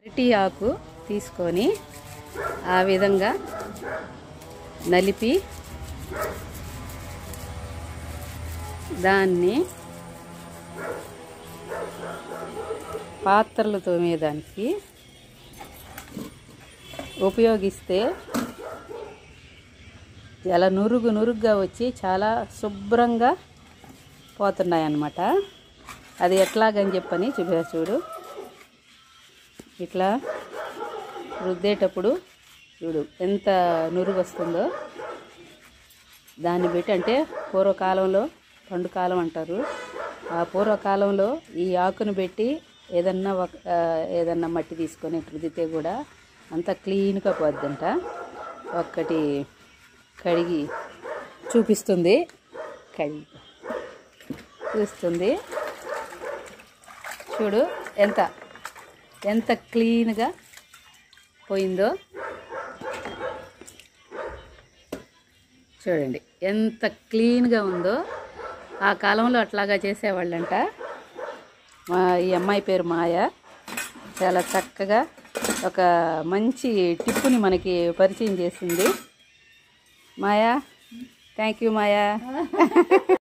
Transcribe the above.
అరటి ఆకు తీసుకొని ఆ విధంగా నలిపి దాన్ని పాత్రలు తోమేదానికి ఉపయోగిస్తే చాలా నురుగు నురుగ్గా వచ్చి చాలా శుభ్రంగా పోతున్నాయి అన్నమాట అది ఎట్లాగని చెప్పని చూపా చూడు ఇట్లా రుద్దేటప్పుడు చూడు ఎంత నురుగు వస్తుందో దాన్ని బట్టి అంటే పూర్వకాలంలో పండు కాలం అంటారు ఆ పూర్వకాలంలో ఈ ఆకును పెట్టి ఏదన్నా ఒక ఆ, ఏదన్నా మట్టి తీసుకొని రుద్దితే కూడా అంత క్లీన్గా పోద్దంట ఒక్కటి కడిగి చూపిస్తుంది కడిగి చూస్తుంది చూడు ఎంత ఎంత క్లీన్గా పోయిందో చూడండి ఎంత క్లీన్గా ఉందో ఆ కాలంలో అట్లాగా చేసేవాళ్ళంట మా ఈ అమ్మాయి పేరు మాయ చాలా చక్కగా ఒక మంచి టిప్పుని మనకి పరిచయం చేసింది మాయా థ్యాంక్ యూ మాయా